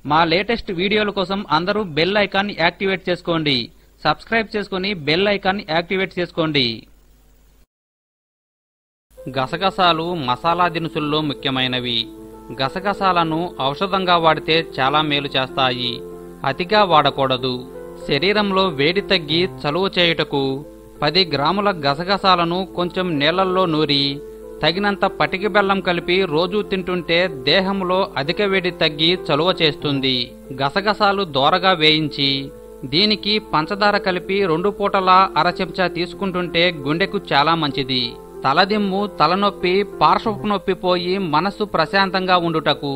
మా లేటెస్ట్ వీడియోల కోసం అందరూ బెల్ ఐకాన్ యాక్టివేట్ చేసుకోండి సబ్స్క్రైబ్ చేసుకుని బెల్ ఐకాన్ యాక్టివేట్ చేసుకోండి గసగసాలు మసాలా దినుసుల్లో ముఖ్యమైనవి గసగసాలను ఔషధంగా వాడితే చాలా మేలు చేస్తాయి అతిగా వాడకూడదు శరీరంలో వేడి తగ్గి చలువ చేయుటకు పది గ్రాముల గసగసాలను కొంచెం నీళ్లల్లో నూరి తగినంత పటికి బెల్లం కలిపి రోజూ తింటుంటే దేహంలో అధిక వేడి తగ్గి చలువ చేస్తుంది గసగసాలు దోరగా వేయించి దీనికి పంచదార కలిపి రెండు పూటలా అర చెంచా తీసుకుంటుంటే గుండెకు చాలా మంచిది తలదిమ్ము తలనొప్పి పార్శ్వపు నొప్పి పోయి మనస్సు ప్రశాంతంగా ఉండుటకు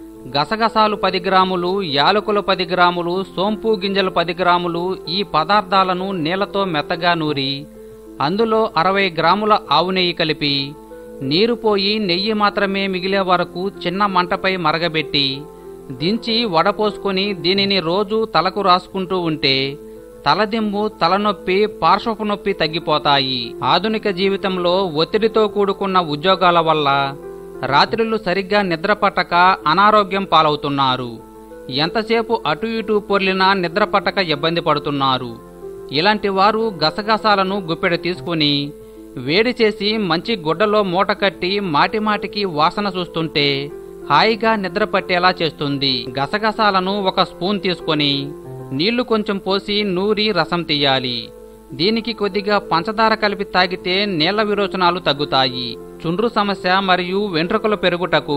గసగసాలు పది గ్రాములు యాలకులు పది గ్రాములు సోంపు గింజలు పది గ్రాములు ఈ పదార్థాలను నీళ్లతో మెత్తగా నూరి అందులో అరవై గ్రాముల ఆవు నెయ్యి కలిపి నీరు పోయి నెయ్యి మాత్రమే మిగిలే వరకు చిన్న మంటపై మరగబెట్టి దించి వడపోసుకొని దీనిని రోజు తలకు రాసుకుంటూ ఉంటే తలదిమ్ము తలనొప్పి పార్శ్వపు నొప్పి తగ్గిపోతాయి ఆధునిక జీవితంలో ఒత్తిడితో కూడుకున్న ఉద్యోగాల వల్ల రాత్రులు సరిగ్గా నిద్ర పట్టక అనారోగ్యం పాలవుతున్నారు ఎంతసేపు అటు ఇటు పొర్లినా నిద్ర పట్టక ఇబ్బంది పడుతున్నారు ఇలాంటి వారు గసగసాలను గుప్పెడు తీసుకుని వేడి చేసి మంచి గుడ్డలో మూట కట్టి మాటిమాటికి వాసన చూస్తుంటే హాయిగా నిద్ర పట్టేలా చేస్తుంది గసగసాలను ఒక స్పూన్ తీసుకొని నీళ్లు కొంచెం పోసి నూరి రసం తీయాలి దీనికి కొద్దిగా పంచదార కలిపి తాగితే నీళ్ల విరోచనాలు తగ్గుతాయి చుండ్రు సమస్య మరియు వెంట్రుకల పెరుగుటకు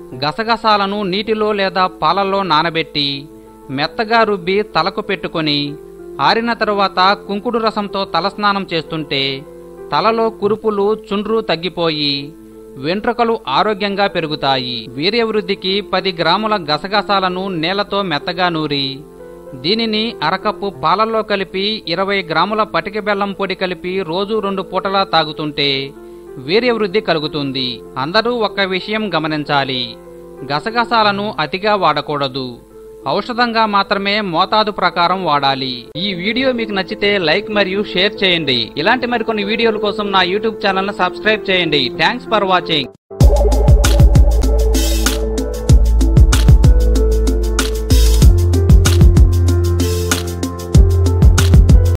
గసగసాలను నీటిలో లేదా పాలల్లో నానబెట్టి మెత్తగా రుబ్బి తలకు పెట్టుకొని ఆరిన తరువాత కుంకుడు రసంతో తలస్నానం చేస్తుంటే తలలో కురుపులు చుండ్రు తగ్గిపోయి వెంట్రుకలు ఆరోగ్యంగా పెరుగుతాయి వీర్యవృద్ధికి పది గ్రాముల గసగసాలను నేలతో మెత్తగా నూరి దీనిని అరకప్పు పాలల్లో కలిపి ఇరవై గ్రాముల పటిక బెల్లం పొడి కలిపి రోజు రెండు పూటలా తాగుతుంటే వీర్యవృద్ధి కలుగుతుంది అందరూ ఒక విషయం గమనించాలి గసగసాలను అతిగా వాడకూడదు ఔషధంగా మాత్రమే మోతాదు ప్రకారం వాడాలి ఈ వీడియో మీకు నచ్చితే లైక్ మరియు షేర్ చేయండి ఇలాంటి మరికొన్ని వీడియోల కోసం నా యూట్యూబ్ ఛానల్ సబ్స్క్రైబ్ చేయండి థ్యాంక్స్ ఫర్ వాచింగ్